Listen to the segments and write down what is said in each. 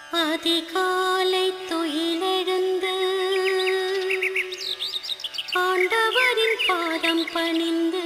அதிகாலை துயிலெழுந்து ஆண்டவரின் பாதம் பணிந்து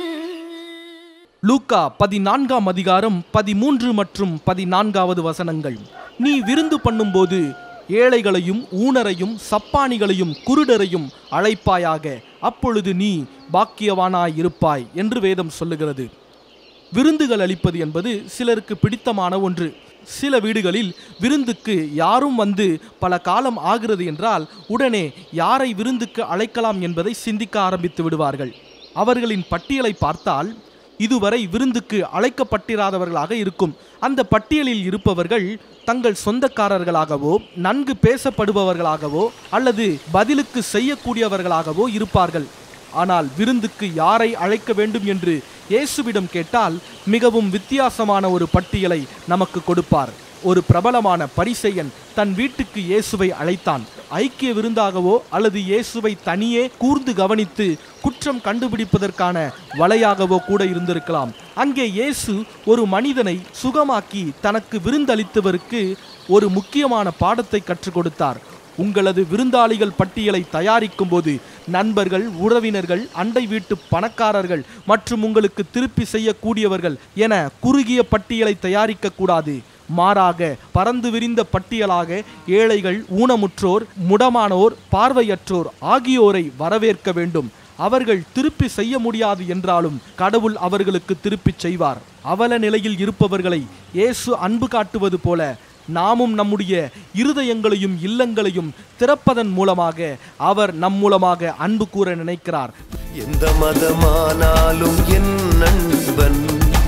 லூக்கா பதினான்காம் அதிகாரம் பதிமூன்று மற்றும் பதினான்காவது வசனங்கள் நீ விருந்து பண்ணும்போது ஏழைகளையும் ஊனரையும் சப்பானிகளையும் குருடரையும் அழைப்பாயாக அப்பொழுது நீ பாக்கியவானாய் இருப்பாய் என்று வேதம் சொல்லுகிறது விருந்துகள் அளிப்பது என்பது சிலருக்கு பிடித்தமான ஒன்று சில வீடுகளில் விருந்துக்கு யாரும் வந்து பல காலம் ஆகிறது என்றால் உடனே யாரை விருந்துக்கு அழைக்கலாம் என்பதை சிந்திக்க ஆரம்பித்து விடுவார்கள் அவர்களின் பட்டியலை பார்த்தால் இதுவரை விருந்துக்கு அழைக்கப்பட்டிராதவர்களாக இருக்கும் அந்த பட்டியலில் இருப்பவர்கள் தங்கள் சொந்தக்காரர்களாகவோ நன்கு பேசப்படுபவர்களாகவோ அல்லது பதிலுக்கு செய்யக்கூடியவர்களாகவோ இருப்பார்கள் ஆனால் விருந்துக்கு யாரை அழைக்க வேண்டும் என்று இயேசுவிடம் கேட்டால் மிகவும் வித்தியாசமான ஒரு பட்டியலை நமக்கு கொடுப்பார் ஒரு பிரபலமான பரிசெயன் தன் வீட்டுக்கு இயேசுவை அழைத்தான் ஐக்கிய விருந்தாகவோ அல்லது இயேசுவை தனியே கூர்ந்து கவனித்து குற்றம் கண்டுபிடிப்பதற்கான வலையாகவோ கூட இருந்திருக்கலாம் அங்கே இயேசு ஒரு மனிதனை சுகமாக்கி தனக்கு விருந்தளித்தவருக்கு ஒரு முக்கியமான பாடத்தை கற்றுக் கொடுத்தார் உங்களது விருந்தாளிகள் பட்டியலை தயாரிக்கும் போது நண்பர்கள் உறவினர்கள் அண்டை வீட்டு பணக்காரர்கள் மற்றும் உங்களுக்கு திருப்பி செய்யக்கூடியவர்கள் என குறுகிய பட்டியலை தயாரிக்க கூடாது மாறாக பறந்து விரிந்த பட்டியலாக ஏழைகள் ஊனமுற்றோர் முடமானோர் பார்வையற்றோர் ஆகியோரை வரவேற்க வேண்டும் அவர்கள் திருப்பி செய்ய முடியாது என்றாலும் கடவுள் அவர்களுக்கு திருப்பிச் செய்வார் அவல நிலையில் இருப்பவர்களை இயேசு அன்பு காட்டுவது போல நாமும் நம்முடைய இருதயங்களையும் இல்லங்களையும் திறப்பதன் மூலமாக அவர் நம் மூலமாக அன்பு கூற நினைக்கிறார் எந்த மதமானாலும் என் நண்பன்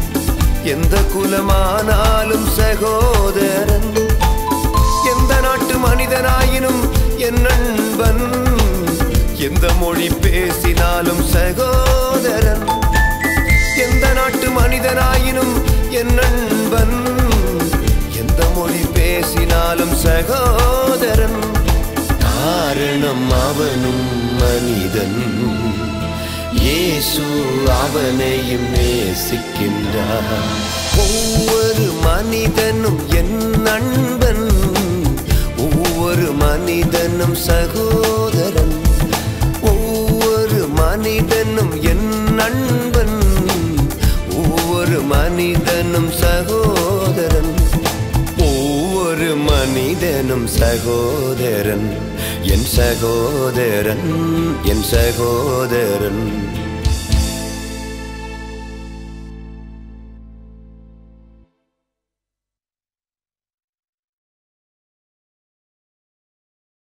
எந்த குலமானாலும் சகோதரன் எந்த நாட்டு மனிதனாயினும் என் நண்பன் எந்த மொழி பேசினாலும் சகோதரன் எந்த நாட்டு மனிதனாயினும் என் நண்பன் எந்த மொழி பேசினாலும் சகோதரன் காரணம் அவனும் மனிதன் இயேசு அவனையும் நேசிக்கின்றார் ஒவ்வொரு மனிதனும் என் நண்பன் ஒவ்வொரு மனிதனும் சகோதரன் ஒவ்வொரு மனிதனும் என் நண்பன் ஒவ்வொரு மனிதனும் சகோதரன் ஒவ்வொரு மனிதனும் சகோதரன் என் சகோதரன் என் சகோதரன்